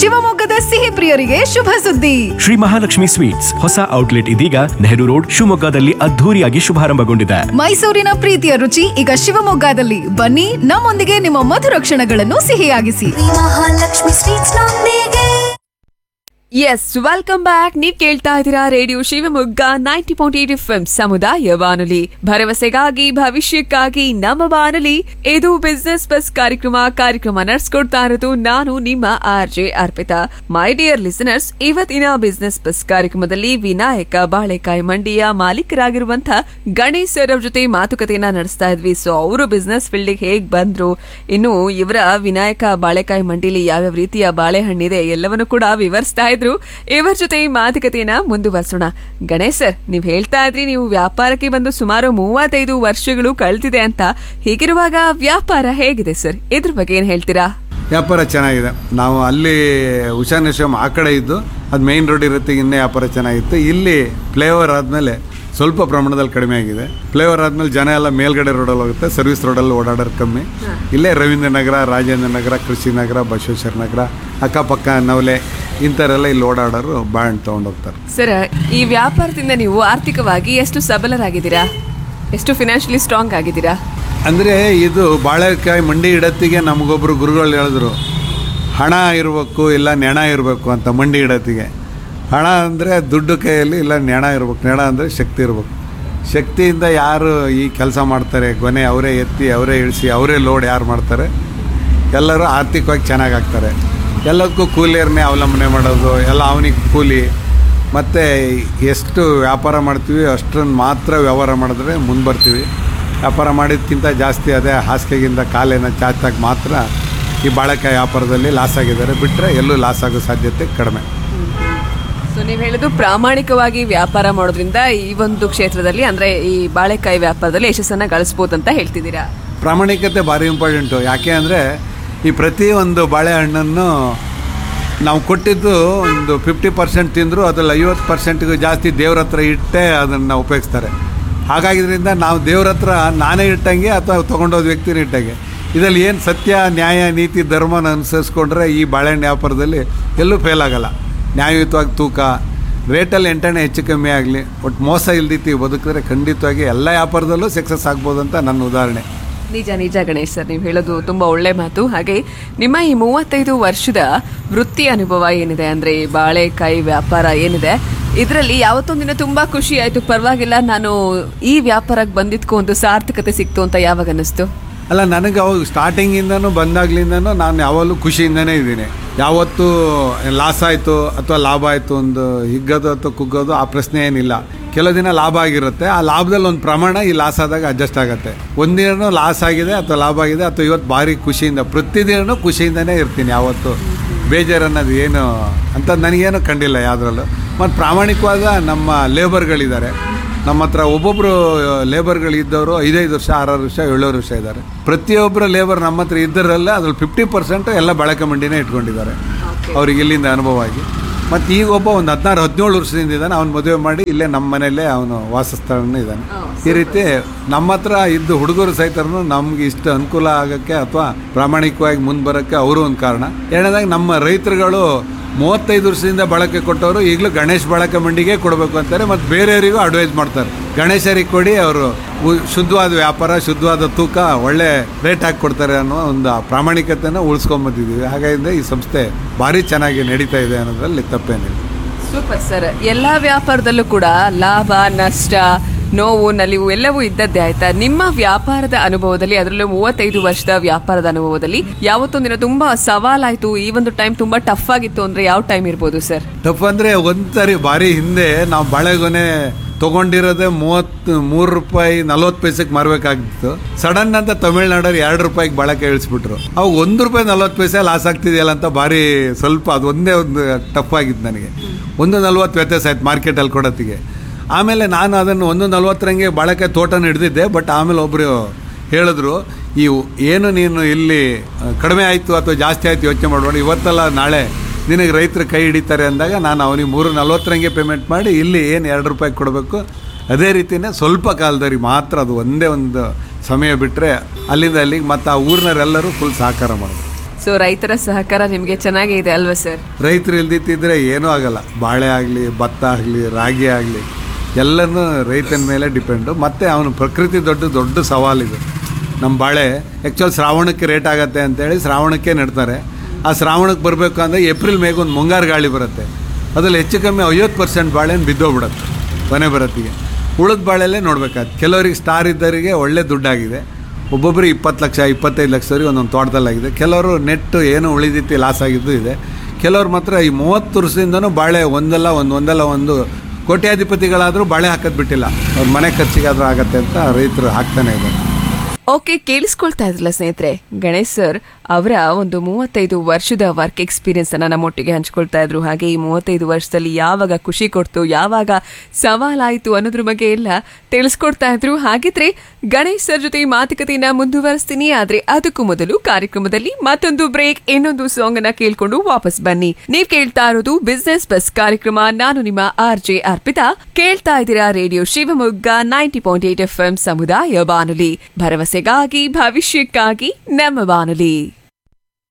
ಶಿವಮೊಗ್ಗದ ಸಿಹಿ ಪ್ರಿಯರಿಗೆ ಶುಭ ಸುದ್ದಿ ಶ್ರೀ ಮಹಾಲಕ್ಷ್ಮಿ ಸ್ವೀಟ್ಸ್ ಹೊಸ ಔಟ್ಲೆಟ್ ಇದೀಗ ನೆಹರು ರೋಡ್ ಶಿವಮೊಗ್ಗದಲ್ಲಿ ಅದ್ಧೂರಿಯಾಗಿ ಶುಭಾರಂಭಗೊಂಡಿದೆ ಮೈಸೂರಿನ ಪ್ರೀತಿಯ ರುಚಿ ಈಗ ಶಿವಮೊಗ್ಗದಲ್ಲಿ ಬನ್ನಿ ನಮ್ಮೊಂದಿಗೆ ನಿಮ್ಮ ಮಧುರ ಕ್ಷಣಗಳನ್ನು ಸಿಹಿಯಾಗಿಸಿ ಮಹಾಲಕ್ಷ್ಮಿ ಸ್ವೀಟ್ಸ್ ನೊಂದಿಗೆ ಎಸ್ ವೆಲ್ಕಮ್ ಬ್ಯಾಕ್ ನೀವ್ ಕೇಳ್ತಾ ಇದ್ದೀರಾ radio Shivamogga ninety point eight F ಸಮುದಾಯ ಬಾನುಲಿ ಭರವಸೆಗಾಗಿ ಭವಿಷ್ಯಕ್ಕಾಗಿ ನಮ್ಮ ಬಾನುಲಿ ಇದು ಬಿಸ್ನೆಸ್ ಬಸ್ ಕಾರ್ಯಕ್ರಮ ಕಾರ್ಯಕ್ರಮ ನಡೆಸ್ಕೊಡ್ತಾ ಇರೋದು ನಾನು ನಿಮ್ಮ R J Arpita my dear listeners ಇವತ್ತಿನ ಬಿಸ್ನೆಸ್ ಬಸ್ ಕಾರ್ಯಕ್ರಮದಲ್ಲಿ ವಿನಾಯಕ ಬಾಳೆಕಾಯಿ ಮಂಡಿಯ ಮಾಲೀಕರಾಗಿರುವಂತಹ ಗಣೇಶ್ ಸರ್ ಅವ್ರ ಜೊತೆ ಮಾತುಕತೆಯನ್ನ ನಡೆಸ್ತಾ ಇದ್ವಿ ಸೊ ಅವರು ಬಿಸ್ನೆಸ್ ಫೀಲ್ಡ್ ಹೇಗ್ ಬಂದ್ರು ಇನ್ನು ಇವರ ವಿನಾಯಕ ಬಾಳೆಕಾಯಿ ಮಂಡಿಲಿ ಯಾವ್ಯಾವ ರೀತಿಯ ಬಾಳೆಹಣ್ಣಿದೆ ಎಲ್ಲವನ್ನು ಕೂಡ ವಿವರಿಸ್ತಾ ಇದ್ರು ಇವರ ಜೊತೆ ಈ ಮಾತುಕತೆಯನ್ನ ಮುಂದುವರ್ಸೋಣ ಗಣೇಶ್ ಸರ್ ನೀವ್ ಹೇಳ್ತಾ ಇದ್ರಿ ನೀವು ವ್ಯಾಪಾರಕ್ಕೆ ಬಂದು ಸುಮಾರು ಮೂವತ್ತೈದು ವರ್ಷಗಳು ಕಳೆದಿದೆ ಅಂತ ಹೀಗಿರುವಾಗ ವ್ಯಾಪಾರ ಹೇಗಿದೆ ಸರ್ ಇದ್ರ ಬಗ್ಗೆ ಏನ್ ಹೇಳ್ತೀರಾ ವ್ಯಾಪಾರ ಚೆನ್ನಾಗಿದೆ ನಾವು ಅಲ್ಲಿ ಉಷಾನೇಶ್ವಮ್ ಆ ಕಡೆ ಇದ್ದು ಅದು ಮೇಯ್ನ್ ರೋಡ್ ಇರುತ್ತೆ ಇನ್ನೇ ವ್ಯಾಪಾರ ಚೆನ್ನಾಗಿತ್ತು ಇಲ್ಲಿ ಫ್ಲೇವರ್ ಆದಮೇಲೆ ಸ್ವಲ್ಪ ಪ್ರಮಾಣದಲ್ಲಿ ಕಡಿಮೆ ಆಗಿದೆ ಫ್ಲೇವರ್ ಆದಮೇಲೆ ಜನ ಎಲ್ಲ ಮೇಲ್ಗಡೆ ರೋಡಲ್ಲಿ ಹೋಗುತ್ತೆ ಸರ್ವಿಸ್ ರೋಡಲ್ಲಿ ಓಡಾಡೋರು ಕಮ್ಮಿ ಇಲ್ಲೇ ರವೀಂದ್ರ ನಗರ ರಾಜೇಂದ್ರ ನಗರ ಕೃಷಿ ನಗರ ಬಸವೇಶ್ವರ ನಗರ ಅಕ್ಕಪಕ್ಕ ನವಲೆ ಇಂಥವರೆಲ್ಲ ಇಲ್ಲಿ ಓಡಾಡೋರು ಬಾಂಡ್ ತೊಗೊಂಡೋಗ್ತಾರೆ ಸರ್ ಈ ವ್ಯಾಪಾರದಿಂದ ನೀವು ಆರ್ಥಿಕವಾಗಿ ಎಷ್ಟು ಸಬಲರಾಗಿದ್ದೀರಾ ಎಷ್ಟು ಫಿನಾನ್ಷಿಯಲಿ ಸ್ಟ್ರಾಂಗ್ ಆಗಿದ್ದೀರಾ ಅಂದರೆ ಇದು ಬಾಳೆಕಾಯಿ ಮಂಡಿ ಇಡತ್ತಿಗೆ ನಮಗೊಬ್ಬರು ಗುರುಗಳು ಹೇಳಿದ್ರು ಹಣ ಇರಬೇಕು ಇಲ್ಲ ನೆಣ ಇರಬೇಕು ಅಂತ ಮಂಡಿ ಇಡತ್ತಿಗೆ ಹಣ ಅಂದರೆ ದುಡ್ಡು ಕೈಯಲ್ಲಿ ಇಲ್ಲ ನೆಣ ಇರ್ಬೇಕು ನೆಣ ಅಂದರೆ ಶಕ್ತಿ ಇರಬೇಕು ಶಕ್ತಿಯಿಂದ ಯಾರು ಈ ಕೆಲಸ ಮಾಡ್ತಾರೆ ಗೊನೆ ಅವರೇ ಎತ್ತಿ ಅವರೇ ಇಳಿಸಿ ಅವರೇ ಲೋಡ್ ಯಾರು ಮಾಡ್ತಾರೆ ಎಲ್ಲರೂ ಆರ್ಥಿಕವಾಗಿ ಚೆನ್ನಾಗಿ ಆಗ್ತಾರೆ ಎಲ್ಲದಕ್ಕೂ ಕೂಲಿಯರ್ನೇ ಅವಲಂಬನೆ ಮಾಡೋದು ಎಲ್ಲ ಅವನಿಗೆ ಕೂಲಿ ಮತ್ತು ಎಷ್ಟು ವ್ಯಾಪಾರ ಮಾಡ್ತೀವಿ ಅಷ್ಟನ್ನು ಮಾತ್ರ ವ್ಯವಹಾರ ಮಾಡಿದ್ರೆ ಮುಂದೆ ಬರ್ತೀವಿ ವ್ಯಾಪಾರ ಮಾಡಿದ್ಕಿಂತ ಜಾಸ್ತಿ ಅದೇ ಹಾಸಿಗೆಗಿಂತ ಕಾಲೇನ ಚಾಚಾಗಿ ಮಾತ್ರ ಈ ಬಾಳೆಕಾಯಿ ವ್ಯಾಪಾರದಲ್ಲಿ ಲಾಸ್ ಆಗಿದ್ದಾರೆ ಬಿಟ್ಟರೆ ಎಲ್ಲೂ ಲಾಸ್ ಆಗೋ ಸಾಧ್ಯತೆ ಕಡಿಮೆ ಸೊ ನೀವು ಹೇಳೋದು ಪ್ರಾಮಾಣಿಕವಾಗಿ ವ್ಯಾಪಾರ ಮಾಡೋದ್ರಿಂದ ಈ ಒಂದು ಕ್ಷೇತ್ರದಲ್ಲಿ ಅಂದ್ರೆ ಈ ಬಾಳೆಕಾಯಿ ವ್ಯಾಪಾರದಲ್ಲಿ ಯಶಸ್ಸನ್ನ ಗಳಿಸಬಹುದು ಅಂತ ಹೇಳ್ತಿದ್ದೀರಾ ಪ್ರಾಮಾಣಿಕತೆ ಭಾರಿ ಇಂಪಾರ್ಟೆಂಟು ಯಾಕೆ ಅಂದರೆ ಈ ಪ್ರತಿ ಒಂದು ಬಾಳೆಹಣ್ಣನ್ನು ನಾವು ಕೊಟ್ಟಿದ್ದು ಒಂದು ಫಿಫ್ಟಿ ಪರ್ಸೆಂಟ್ ತಿಂದರೂ ಅದ್ರಲ್ಲಿ ಐವತ್ತು ಪರ್ಸೆಂಟ್ಗೂ ಜಾಸ್ತಿ ದೇವ್ರ ಹತ್ರ ಇಟ್ಟೇ ಅದನ್ನು ಉಪಯೋಗಿಸ್ತಾರೆ ಹಾಗಾಗಿದ್ರಿಂದ ನಾವು ದೇವ್ರ ಹತ್ರ ನಾನೇ ಇಟ್ಟಂಗೆ ಅಥವಾ ತೊಗೊಂಡೋದ ವ್ಯಕ್ತಿನ ಇಟ್ಟಂಗೆ ಇದರಲ್ಲಿ ಏನು ಸತ್ಯ ನ್ಯಾಯ ನೀತಿ ಧರ್ಮನ ಅನುಸರಿಸ್ಕೊಂಡ್ರೆ ಈ ಬಾಳೆಹಣ್ಣು ವ್ಯಾಪಾರದಲ್ಲಿ ಎಲ್ಲೂ ಫೇಲ್ ಆಗಲ್ಲ ನ್ಯಾಯಯುತವಾಗಿ ತೂಕ ರೇಟಲ್ಲಿ ಎಂಟಣೆ ಹೆಚ್ಚು ಕಮ್ಮಿ ಆಗಲಿ ಒಟ್ಟು ಮೋಸ ಇಲ್ದಿತ್ತು ಬದುಕಿದ್ರೆ ಖಂಡಿತವಾಗಿ ಎಲ್ಲ ವ್ಯಾಪಾರದಲ್ಲೂ ಸಕ್ಸಸ್ ಆಗ್ಬೋದು ಅಂತ ನನ್ನ ಉದಾಹರಣೆ ನಿಜ ನಿಜ ಗಣೇಶ್ ಸರ್ ನೀವು ಹೇಳೋದು ತುಂಬಾ ಒಳ್ಳೆ ಮಾತು ಹಾಗೆ ನಿಮ್ಮ ಈ ಮೂವತ್ತೈದು ವರ್ಷದ ವೃತ್ತಿ ಅನುಭವ ಏನಿದೆ ಅಂದ್ರೆ ಈ ಬಾಳೆಕಾಯಿ ವ್ಯಾಪಾರ ಏನಿದೆ ಇದರಲ್ಲಿ ಯಾವತ್ತೊಂದಿನ ತುಂಬಾ ಖುಷಿ ಆಯ್ತು ಪರವಾಗಿಲ್ಲ ನಾನು ಈ ವ್ಯಾಪಾರಕ್ಕೆ ಬಂದಿದ್ಕೋ ಒಂದು ಸಾರ್ಥಕತೆ ಸಿಕ್ತು ಅಂತ ಯಾವಾಗ ಅನ್ನಿಸ್ತು ಅಲ್ಲ ನನಗೆ ಅವಾಗ ಸ್ಟಾರ್ಟಿಂಗಿಂದನೂ ಬಂದಾಗ್ಲಿಂದನೂ ನಾನು ಯಾವಾಗಲೂ ಖುಷಿಯಿಂದನೇ ಇದ್ದೀನಿ ಯಾವತ್ತೂ ಲಾಸ್ ಆಯಿತು ಅಥವಾ ಲಾಭ ಆಯಿತು ಒಂದು ಹಿಗ್ಗೋದು ಅಥವಾ ಕುಗ್ಗೋದು ಆ ಪ್ರಶ್ನೆ ಏನಿಲ್ಲ ಕೆಲವು ದಿನ ಲಾಭ ಆಗಿರುತ್ತೆ ಆ ಲಾಭದಲ್ಲಿ ಒಂದು ಪ್ರಮಾಣ ಈ ಲಾಸ್ ಆದಾಗ ಅಡ್ಜಸ್ಟ್ ಆಗುತ್ತೆ ಒಂದಿನೂ ಲಾಸ್ ಆಗಿದೆ ಅಥವಾ ಲಾಭ ಆಗಿದೆ ಅಥವಾ ಇವತ್ತು ಭಾರಿ ಖುಷಿಯಿಂದ ಪ್ರತಿದಿನನೂ ಖುಷಿಯಿಂದನೇ ಇರ್ತೀನಿ ಯಾವತ್ತು ಬೇಜಾರು ಅನ್ನೋದು ಏನು ಅಂತ ನನಗೇನು ಕಂಡಿಲ್ಲ ಯಾವುದ್ರಲ್ಲೂ ಮತ್ತು ಪ್ರಾಮಾಣಿಕವಾದ ನಮ್ಮ ಲೇಬರ್ಗಳಿದ್ದಾರೆ ನಮ್ಮ ಹತ್ರ ಒಬ್ಬೊಬ್ಬರು ಲೇಬರ್ಗಳು ಇದ್ದವರು ಐದೈದು ವರ್ಷ ಆರಾರು ವರ್ಷ ಏಳೂರು ವರ್ಷ ಇದ್ದಾರೆ ಪ್ರತಿಯೊಬ್ಬರು ಲೇಬರ್ ನಮ್ಮ ಹತ್ರ ಇದ್ದರಲ್ಲೇ ಅದ್ರಲ್ಲಿ ಫಿಫ್ಟಿ ಪರ್ಸೆಂಟ್ ಎಲ್ಲ ಬಳಕೆ ಮಂಡಿನೇ ಇಟ್ಕೊಂಡಿದ್ದಾರೆ ಅವ್ರಿಗೆ ಇಲ್ಲಿಂದ ಅನುಭವ ಆಗಿ ಮತ್ತು ಈಗ ಒಬ್ಬ ಒಂದು ಹದಿನಾರು ಹದಿನೇಳು ವರ್ಷದಿಂದ ಇದ್ದಾನೆ ಅವ್ನು ಮದುವೆ ಮಾಡಿ ಇಲ್ಲೇ ನಮ್ಮ ಮನೆಯಲ್ಲೇ ಅವನು ವಾಸಸ್ಥಳನೂ ಇದ್ದಾನೆ ಈ ರೀತಿ ನಮ್ಮ ಹತ್ರ ಇದ್ದು ಹುಡುಗರು ಸಹಿತರು ನಮ್ಗೆ ಇಷ್ಟು ಅನುಕೂಲ ಆಗೋಕ್ಕೆ ಅಥವಾ ಪ್ರಾಮಾಣಿಕವಾಗಿ ಮುಂದೆ ಬರೋಕ್ಕೆ ಅವರು ಒಂದು ಕಾರಣ ಎರಡನೇದಾಗಿ ನಮ್ಮ ರೈತರುಗಳು ಮೂವತ್ತೈದು ವರ್ಷದಿಂದ ಬಳಕೆ ಕೊಟ್ಟವರು ಈಗಲೂ ಗಣೇಶ್ ಬಳಕೆ ಮಂಡಿಗೆ ಕೊಡಬೇಕು ಅಂತಾರೆ ಮತ್ತು ಬೇರೆಯವರಿಗೂ ಅಡ್ವೈಸ್ ಮಾಡ್ತಾರೆ ಗಣೇಶರಿಗೆ ಕೊಡಿ ಅವರು ಉ- ಶುದ್ಧವಾದ ವ್ಯಾಪಾರ ಶುದ್ಧವಾದ ತೂಕ ಒಳ್ಳೆ ರೇಟ್ ಹಾಕಿ ಕೊಡ್ತಾರೆ ಅನ್ನೋ ಒಂದು ಪ್ರಾಮಾಣಿಕತೆನ ಉಳಿಸ್ಕೊಂಬಂದಿದ್ದೀವಿ ಹಾಗಾಗಿ ಈ ಸಂಸ್ಥೆ ಭಾರಿ ಚೆನ್ನಾಗಿ ನಡೀತಾ ಇದೆ ಅನ್ನೋದ್ರಲ್ಲಿ ತಪ್ಪೇನಿಲ್ಲ ಸೂಪರ್ ಸರ್ ಎಲ್ಲಾ ವ್ಯಾಪಾರದಲ್ಲೂ ಕೂಡ ಲಾಭ ನಷ್ಟ ನೋವು ನಲಿವು ಎಲ್ಲವೂ ಇದ್ದದ್ದೇ ಆಯ್ತಾ ನಿಮ್ಮ ವ್ಯಾಪಾರದ ಅನುಭವದಲ್ಲಿ ಅದರಲ್ಲೂ ಮೂವತ್ತೈದು ವರ್ಷದ ವ್ಯಾಪಾರದ ಅನುಭವದಲ್ಲಿ ಯಾವತ್ತೊಂದಿನ ತುಂಬಾ ಸವಾಲಾಯ್ತು ಈ ಒಂದು ಟೈಮ್ ತುಂಬಾ ಟಫ್ ಆಗಿತ್ತು ಅಂದ್ರೆ ಯಾವ ಟೈಮ್ ಇರ್ಬೋದು ಸರ್ ಟಫ್ ಅಂದರೆ ಒಂದ್ಸರಿ ಭಾರಿ ಹಿಂದೆ ನಾವು ಬಾಳೆಗೊನೆ ತೊಗೊಂಡಿರೋದೇ ಮೂವತ್ತು ಮೂರು ರೂಪಾಯಿ ನಲ್ವತ್ತು ಪೈಸೆಗೆ ಮಾರಬೇಕಾಗಿತ್ತು ಸಡನ್ ಅಂತ ತಮಿಳ್ನಾಡವ್ರು ಎರಡು ರೂಪಾಯಿಗೆ ಬಳಕೆ ಇಳಿಸ್ಬಿಟ್ರು ಅವಾಗ ಒಂದು ರೂಪಾಯಿ ನಲ್ವತ್ತು ಪೈಸೆ ಲಾಸ್ ಆಗ್ತಿದೆಯಲ್ಲ ಅಂತ ಭಾರಿ ಸ್ವಲ್ಪ ಅದು ಒಂದೇ ಒಂದು ಟಫ್ ಆಗಿತ್ತು ನನಗೆ ಒಂದು ನಲ್ವತ್ತು ವ್ಯತ್ಯಾಸ ಆಯ್ತು ಮಾರ್ಕೆಟಲ್ಲಿ ಕೊಡೋತ್ತಿಗೆ ಆಮೇಲೆ ನಾನು ಅದನ್ನು ಒಂದು ನಲ್ವತ್ತರಂಗೆ ಬಾಳೆಕಾಯಿ ತೋಟನ ಹಿಡ್ದಿದ್ದೆ ಬಟ್ ಆಮೇಲೆ ಒಬ್ಬರು ಹೇಳಿದ್ರು ಈ ಏನು ನೀನು ಇಲ್ಲಿ ಆ, ಕಡಿಮೆ ಆಯಿತು ಅಥವಾ ಜಾಸ್ತಿ ಆಯಿತು ಯೋಚನೆ ಮಾಡಬೇಡ ಇವತ್ತಲ್ಲ ನಾಳೆ ನಿನಗೆ ರೈತರು ಕೈ ಹಿಡಿತಾರೆ ಅಂದಾಗ ನಾನು ಅವನಿಗೆ ಮೂರು ನಲ್ವತ್ತರಂಗೆ ಪೇಮೆಂಟ್ ಮಾಡಿ ಇಲ್ಲಿ ಏನು ಎರಡು ರೂಪಾಯಿ ಕೊಡಬೇಕು ಅದೇ ರೀತಿಯೇ ಸ್ವಲ್ಪ ಕಾಲದವ್ರಿಗೆ ಮಾತ್ರ ಅದು ಒಂದೇ ಒಂದು ಸಮಯ ಬಿಟ್ಟರೆ ಅಲ್ಲಿಂದ ಅಲ್ಲಿಗೆ ಮತ್ತು ಆ ಊರಿನವರೆಲ್ಲರೂ ಫುಲ್ ಸಹಕಾರ ಮಾಡೋದು ಸೊ ರೈತರ ಸಹಕಾರ ನಿಮಗೆ ಚೆನ್ನಾಗೇ ಇದೆ ಅಲ್ವಾ ಸರ್ ರೈತರು ಇಲ್ದಿತ್ತಿದ್ರೆ ಏನೂ ಆಗಲ್ಲ ಬಾಳೆ ಆಗಲಿ ಭತ್ತ ಆಗಲಿ ರಾಗಿ ಆಗಲಿ ಎಲ್ಲನೂ ರೈತನ ಮೇಲೆ ಡಿಪೆಂಡು ಮತ್ತು ಅವನು ಪ್ರಕೃತಿ ದೊಡ್ಡ ದೊಡ್ಡ ಸವಾಲಿದೆ ನಮ್ಮ ಬಾಳೆ ಆ್ಯಕ್ಚುಲ್ ಶ್ರಾವಣಕ್ಕೆ ರೇಟ್ ಆಗತ್ತೆ ಅಂತೇಳಿ ಶ್ರಾವಣಕ್ಕೆ ನೆಡ್ತಾರೆ ಆ ಶ್ರಾವಣಕ್ಕೆ ಬರಬೇಕು ಅಂದರೆ ಏಪ್ರಿಲ್ ಮೇಗೆ ಒಂದು ಮುಂಗಾರು ಗಾಳಿ ಬರುತ್ತೆ ಅದ್ರಲ್ಲಿ ಹೆಚ್ಚು ಕಮ್ಮಿ ಐವತ್ತು ಪರ್ಸೆಂಟ್ ಬಾಳೆನ ಬಿದ್ದೋಗ್ಬಿಡುತ್ತೆ ಕೊನೆ ಬರತ್ತಿಗೆ ಉಳಿದ ಬಾಳೆಲ್ಲೇ ನೋಡ್ಬೇಕಾದ್ ಕೆಲವರಿಗೆ ಸ್ಟಾರ್ ಇದ್ದವರಿಗೆ ಒಳ್ಳೆ ದುಡ್ಡಾಗಿದೆ ಒಬ್ಬೊಬ್ಬರಿಗೆ ಇಪ್ಪತ್ತು ಲಕ್ಷ ಇಪ್ಪತ್ತೈದು ಲಕ್ಷದವರೆಗೆ ಒಂದೊಂದು ತೋಟದಲ್ಲಾಗಿದೆ ಕೆಲವರು ನೆಟ್ಟು ಏನು ಉಳಿದಿತ್ತು ಲಾಸ್ ಆಗಿದ್ದು ಇದೆ ಕೆಲವ್ರು ಮಾತ್ರ ಈ ಮೂವತ್ತು ವರ್ಷದಿಂದನೂ ಬಾಳೆ ಒಂದಲ್ಲ ಒಂದು ಒಂದಲ್ಲ ಒಂದು ಕೋಟ್ಯಾಧಿಪತಿಗಳಾದರೂ ಬಾಳೆ ಹಾಕೋದು ಬಿಟ್ಟಿಲ್ಲ ಅವ್ರ ಮನೆ ಖರ್ಚಿಗಾದ್ರೂ ಆಗತ್ತೆ ಅಂತ ರೈತರು ಹಾಕ್ತಾನೆ ಇದ್ದಾರೆ ಓಕೆ ಕೇಳಿಸ್ಕೊಳ್ತಾ ಇದ್ರಲ್ಲ ಸ್ನೇಹಿತರೆ ಗಣೇಶ್ ಸರ್ ಅವರ ಒಂದು ಮೂವತ್ತೈದು ವರ್ಷದ ವರ್ಕ್ ಎಕ್ಸ್ಪೀರಿಯನ್ಸ್ ಅನ್ನ ನಮ್ಮೊಟ್ಟಿಗೆ ಹಂಚ್ಕೊಳ್ತಾ ಇದ್ರು ಹಾಗೆ ಈ ಮೂವತ್ತೈದು ವರ್ಷದಲ್ಲಿ ಯಾವಾಗ ಖುಷಿ ಕೊಡ್ತು ಯಾವಾಗ ಸವಾಲಾಯಿತು ಅನ್ನೋದ್ರ ಬಗ್ಗೆ ಎಲ್ಲ ತಿಳಿಸ್ಕೊಡ್ತಾ ಇದ್ರು ಹಾಗಿದ್ರೆ ಗಣೇಶ್ ಸರ್ ಜೊತೆ ಈ ಮಾತುಕತೆಯನ್ನ ಮುಂದುವರಿಸ್ತೀನಿ ಆದ್ರೆ ಅದಕ್ಕೂ ಮೊದಲು ಕಾರ್ಯಕ್ರಮದಲ್ಲಿ ಮತ್ತೊಂದು ಬ್ರೇಕ್ ಇನ್ನೊಂದು ಸಾಂಗ್ ಅನ್ನ ಕೇಳ್ಕೊಂಡು ವಾಪಸ್ ಬನ್ನಿ ನೀವ್ ಕೇಳ್ತಾ ಇರೋದು ಬಿಸ್ನೆಸ್ ಬಸ್ ಕಾರ್ಯಕ್ರಮ ನಾನು ನಿಮ್ಮ ಆರ್ ಜೆ ಅರ್ಪಿತಾ ಕೇಳ್ತಾ ಇದ್ದೀರಾ radio Shivamogga ninety point eight F M ಸಮುದಾಯ ಬಾನುಲಿ ಭರವಸೆಗಾಗಿ ಭವಿಷ್ಯಕ್ಕಾಗಿ ನಮ್ಮ ಬಾನುಲಿ